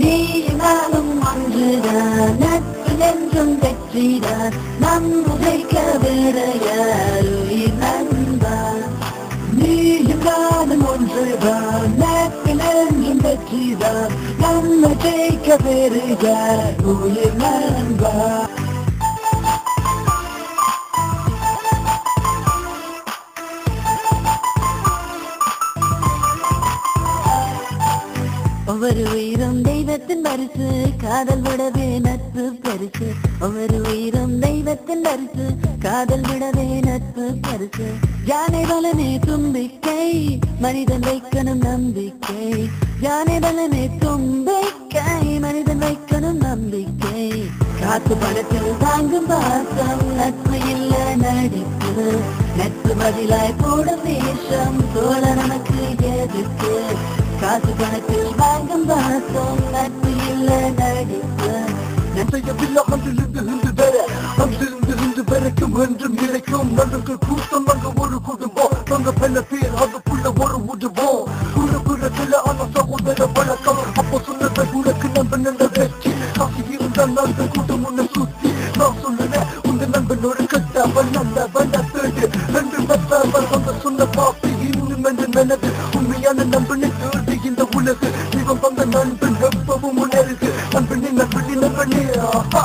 நீ நானும் ஒன்றுதான் நட்பில் என்றும் வெற்றிதான் நம் உதைக்க வேற யாருயிர் நண்பா நீயும் நானும் ஒன்றுதான் நட்பில் என்றும் வெற்றிதான் நம்ம ஜெயிக்க வேறு யார் உயிர் நண்பா ஒவ்வொரு உயிரும் தெய்வத்தின் பரிசு காதல் விடவே நட்பு பரிசு ஒவ்வொரு உயிரும் தெய்வத்தின் பரிசு காதல் விடவே நட்பு பரிசு யானை பலனே தும்பிக்கை மனிதன் வைக்கணும் நம்பிக்கை யானை பலனே தும்பிக்கை மனிதன் வைக்கணும் நம்பிக்கை காத்து படத்தில் தாங்கும் பாசம் நட்பு இல்ல நடிப்பு நட்பு பதிலாய் போடும் வேஷம் தோழ நமக்கு எதுக்கு காசு பணத்தில் வாங்கும் பாசம் நட்பு இல்ல நடிப்பு நெத்தையவில்லை அன்றிலிருந்து இன்று வர அன்றிலிருந்து இன்று வரைக்கும் என்றும் நிலைக்கும் நண்பர்கள் கூட்டம் அங்க ஒரு குடும்பம் நாங்க பல பேர் அதுக்குள்ள ஒரு உருவம் குறு குறத்துல ஆன சகோதர வழக்கம் அப்போ சொன்னதை உனக்கு நண்பன் என்ற வெற்றி காசு இருந்தால் நண்பன் கூட்டம் உன்னை சுத்தி நான் சொல்லுறேன் உங்க நண்பன் ஒரு கட்டவன் நல்லவன் தேடு என்று மற்றவன் வந்து சொன்ன பாப்பி இன்னும் என்று மனது உண்மையான நண்பனை தேடி இந்த உலகு இவன் வந்த நண்பன் எப்பவும் உணருது நண்பனே நண்பனே நண்பனே ஆஹா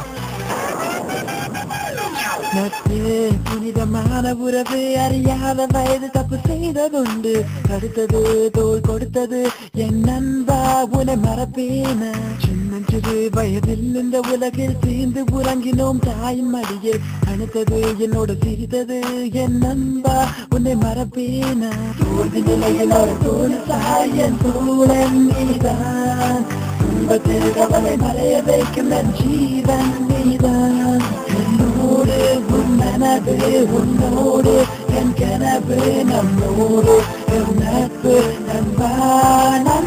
நட்பு புனிதமான உறவு அறியாத வயது தப்பு செய்ததுண்டு அடுத்தது தோல் கொடுத்தது என் நண்பா உன்னை மறப்பேன சின்னஞ்சிறு வயதில் இந்த உலகில் தீர்ந்து உறங்கினோம் தாயின் மடியில் அனுத்தது என்னோட சிரித்தது என் நண்பா உன்னை மறப்பேன தோல்வி நிலையில் ஒரு தோல் சாயன் தோழன் நீதான் துன்பத்தில் கவலை மறைய வைக்கும் என் ஜீவன் நீதான் என்னோடு உன் நனவு உன்னோடு என் கனவு நம்மோடு என் நட்பு நண்பா நண்பா